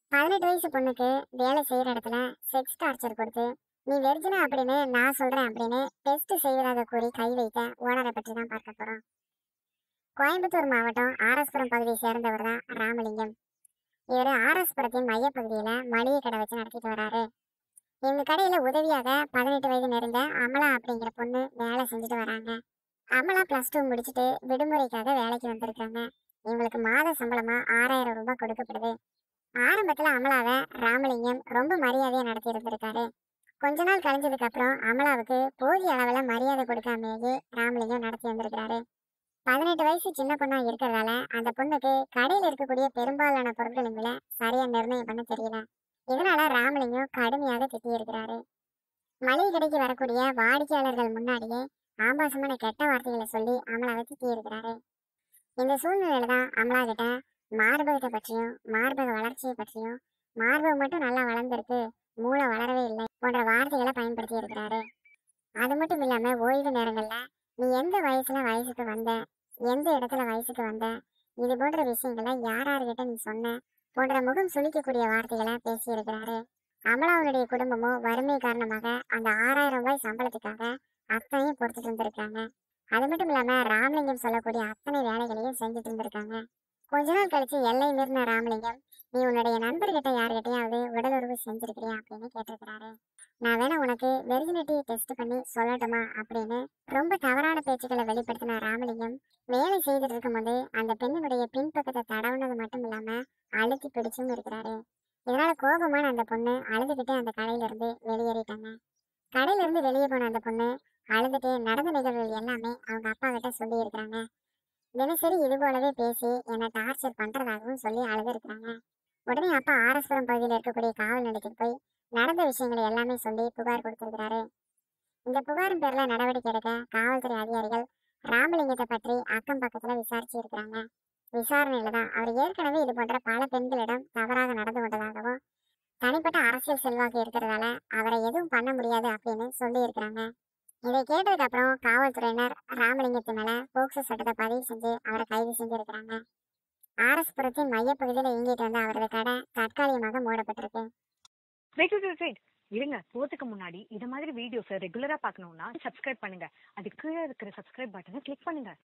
பதினெட்டு வயசு பொண்ணுக்கு வேலை செய்யற இடத்துல செக்ஸ் டார்ச்சர் கொடுத்து நீ வெர்ஜினா அப்படின்னு நான் சொல்றேன் அப்படின்னு டெஸ்ட் செய்வதாக கூறி கை வைத்த ஓனரை பற்றி தான் பார்க்க போறோம் கோயம்புத்தூர் மாவட்டம் ஆர்எஸ்புரம் பகுதியை சேர்ந்தவர் தான் ராமலிங்கம் இவர் ஆர்எஸ்புரத்தின் மையப்பகுதியில மளிகை கடை வச்சு நடத்திட்டு வராரு எங்க கடையில உதவியாக பதினெட்டு வயது நிறைந்த அமலா அப்படிங்கிற பொண்ணு வேலை செஞ்சுட்டு வராங்க அமலா பிளஸ் டூ முடிச்சுட்டு விடுமுறைக்காக வேலைக்கு வந்திருக்காங்க இவங்களுக்கு மாத சம்பளமா ஆறாயிரம் ரூபாய் கொடுக்கப்படுது ஆரம்பத்துல அமலாவை ராமலிங்கம் ரொம்ப மரியாதையா நடத்தி இருந்திருக்காரு கொஞ்ச நாள் கழிஞ்சதுக்கு அப்புறம் அமலாவுக்கு போதிய அளவுல மரியாதை கொடுக்காமலேயே ராமலிங்கம் நடத்தி வந்திருக்கிறாரு பதினெட்டு வயசு சின்ன பொண்ணா இருக்கிறதால அந்த பொண்ணுக்கு கடையில இருக்கக்கூடிய பெரும்பாலான பொருட்களின் விலை சரியா நிர்ணயம் பண்ண தெரியல இதனால ராமலிங்கம் கடுமையாக திட்டி இருக்கிறாரு மளிகை கடைக்கு வரக்கூடிய வாடிக்கையாளர்கள் முன்னாடியே ஆபாசமான கெட்ட வார்த்தைகளை சொல்லி அமலாவை திட்டி இருக்கிறாரு இந்த சூழ்நிலையில தான் அமலா கிட்ட மார்பகத்தை பற்றியும் மார்பக வளர்ச்சியை பற்றியும் மார்பகம் மட்டும் நல்லா வளர்ந்துருக்கு மூளை வளரவே இல்லை போன்ற வார்த்தைகளை பயன்படுத்தி இருக்கிறாரு அது மட்டும் இல்லாம ஓய்வு நேரங்கள்ல நீ எந்த வயசுல வயசுக்கு வந்த எந்த இடத்துல வயசுக்கு வந்த இது போன்ற விஷயங்களை யார் யார்கிட்ட நீ சொன்ன போன்ற முகம் சுளிக்கக்கூடிய வார்த்தைகளை பேசி இருக்கிறாரு அமலாவுடைய குடும்பமும் வறுமை காரணமாக அந்த ஆறாயிரம் ரூபாய் சம்பளத்துக்காக அத்தனையும் பொறுத்துட்டு இருந்திருக்காங்க அது மட்டும் இல்லாம ராமலிங்கம் சொல்லக்கூடிய அத்தனை வேலைகளையும் செஞ்சுட்டு இருந்திருக்காங்க கொஞ்ச நாள் கழிச்சு எல்லை மீறின ராமலிங்கம் நீ உன்னுடைய நண்பர்கிட்ட யார்கிட்டயாவது உடலுறவு செஞ்சிருக்கிறியா அப்படின்னு கேட்டிருக்கிறாரு நான் வேணா உனக்கு வெர்ஜினிட்டி டெஸ்ட் பண்ணி சொல்லட்டுமா அப்படின்னு ரொம்ப தவறான பேச்சுக்களை வெளிப்படுத்தின ராமலிங்கம் வேலை செய்துட்டு இருக்கும்போது அந்த பெண்ணினுடைய பின்பக்கத்தை தடவுனது மட்டும் இல்லாம அழுத்தி பிடிச்சும் இருக்கிறாரு இதனால கோபமான அந்த பொண்ணு அழுதுகிட்டே அந்த கடையில இருந்து வெளியேறிட்டாங்க கடையில இருந்து வெளியே போன அந்த பொண்ணு அழுதுட்டு நடந்த நிகழ்வுகள் எல்லாமே அவங்க அப்பா கிட்ட சொல்லி இருக்கிறாங்க தினசரி இது போலவே பேசி என்னை டார்ச்சர் பண்றதாகவும் சொல்லி அழுது இருக்கிறாங்க உடனே அப்பா ஆரஸ்புரம் பகுதியில் இருக்கக்கூடிய காவல் நிலையத்துக்கு போய் நடந்த விஷயங்களை எல்லாமே சொல்லி புகார் கொடுத்திருக்கிறாரு இந்த புகாரின் பேர்ல நடவடிக்கை எடுக்க காவல்துறை அதிகாரிகள் ராமலிங்கத்தை பற்றி அக்கம் பக்கத்துல விசாரிச்சு இருக்கிறாங்க விசாரணையில தான் அவர் ஏற்கனவே இது போன்ற பல பெண்களிடம் தவறாக நடந்து கொண்டதாகவும் தனிப்பட்ட அரசியல் செல்வாக்கு இருக்கிறதால அவரை எதுவும் பண்ண முடியாது அப்படின்னு சொல்லி இருக்கிறாங்க இதை கேட்டதுக்கு அப்புறம் காவல்துறையினர் ராமலிங்கத்து மேல போக்சோ சட்டத்தை பதிவு செஞ்சு அவரை கைது செஞ்சிருக்கிறாங்க ஆர்எஸ்புரத்தின் மையப்பகுதியில் இயங்கிட்டு வந்த அவரது கடை தற்காலிகமாக மூடப்பட்டிருக்கு வெயிட் வெயிட் வெயிட் வெயிட் இருங்க போறதுக்கு முன்னாடி இது மாதிரி வீடியோஸ் ரெகுலரா பார்க்கணும்னா சப்ஸ்கிரைப் பண்ணுங்க அது கீழே இருக்கிற சப்ஸ்கிரைப் பட்டனை கிளிக் பண்ணுங்க